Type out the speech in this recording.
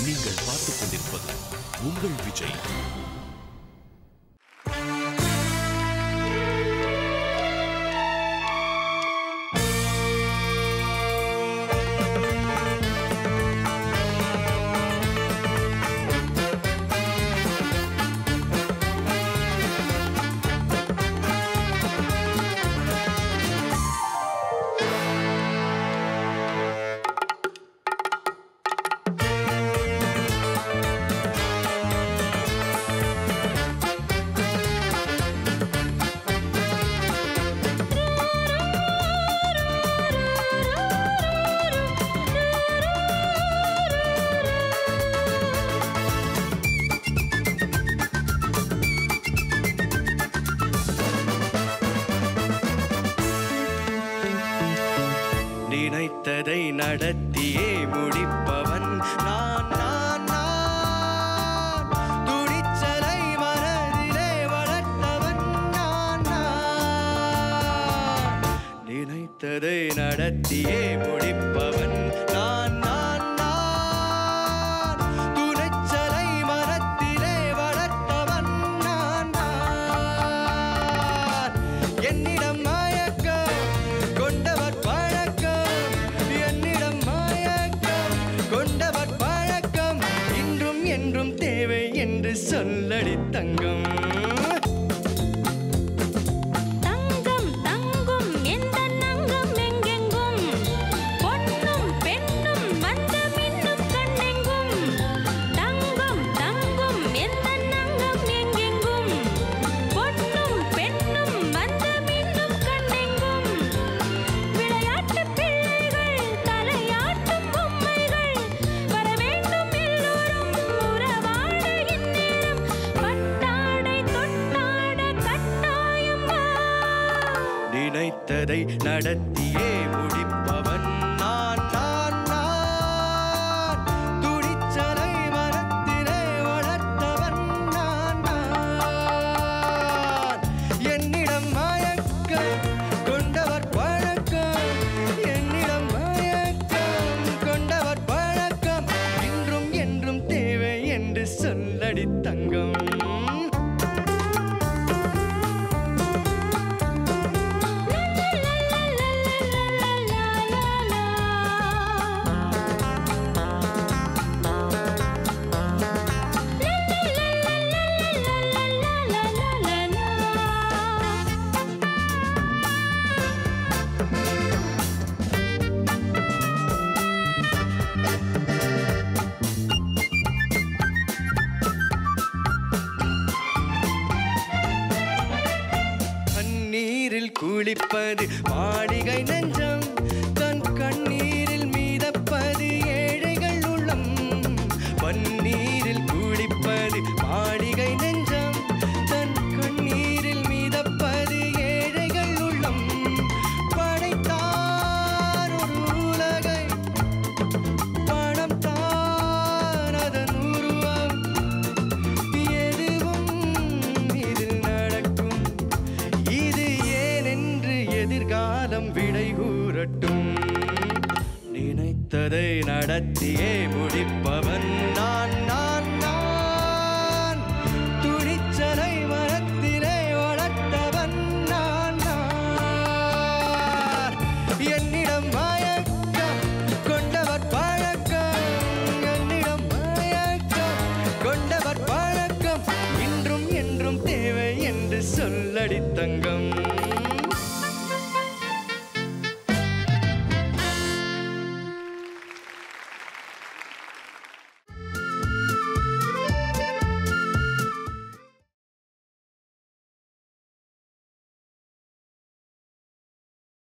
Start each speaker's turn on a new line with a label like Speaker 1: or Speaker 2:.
Speaker 1: நீங்கள் பார்த்துக் கொண்டிருப்பது உங்கள் விஜய்
Speaker 2: நினைத்ததை நடத்தியே முடிப்பவன் நான் நான் நான் துணிச்சலை மனதிலே வளர்த்தவன் நான் நான் நினைத்ததை நடத்தியே முடிப்பவன் நான் நான் நான் துணிச்சலை மனத்திலே வளர்த்தவன் நான் நான் என்னிடம் மயக்கம் கொண்டவர் பழக்கம் என்னிடம் மயக்கம் கொண்டவர் பழக்கம் இன்றும் என்றும் தேவை என்று சொல்லடி தங்கம்
Speaker 3: தங்கம் தங்கும் எந்த நங்கம் எங்கெங்கும் பொன்னும் பெண்ணும் வந்து மின்னும் கண்ணெங்கும் தங்கம் தங்கும் எந்த நங்கம் எங்கெங்கும் பொன்னும் பெண்ணும் வந்து மின்னும் கண்ணெங்கும் விளையாட்டு பிள்ளைகள் தலையாட்டும் பொம்மைகள் வர வேண்டும் எல்லோரும் உறவாட இந்நேரம் பட்டாடை தொட்டாட கட்டாயம் வா.
Speaker 2: நினைத்ததை நடத்தியே முடிப்பவன் நான் நான் நான் துணிச்சலை மனத்திலே வளர்த்தவன் நான் நான் என்னிடம் மயக்கம் கொண்டவர் பழக்கம் என்னிடம் மயக்கம் கொண்டவர் பழக்கம் இன்றும் என்றும் தேவை என்று சொல்லடி தங்கம் கண்ணீரில் குளிப்பது மாளிகை நெஞ்சம் தன் கண்ணீரில் மீதப்பது ஏழைகள் உள்ளம் பன்னீரில் குளிப்பது மாளிகை நெஞ்சம் தன் கண்ணீரில் மீதப்பது ஏழைகள் உள்ளம் படைத்தார் ஒரு உலகை பணம் தான் அதன் உருவம் எதுவும் இதில் நடக்கும் இது ஏனென்று எதிர்காலம் விடை கூறட்டும் நினைத்ததை நடத்தியே முடிப்பவன் நான் நான் நான் துணிச்சலை மரத்திலே வளர்த்தவன் நான் நான் என்னிடம் மயக்கம் கொண்டவர் பழக்கம் என்னிடம் மயக்கம் கொண்டவர் பழக்கம் இன்றும் என்றும் தேவை என்று சொல்லடி தங்கம்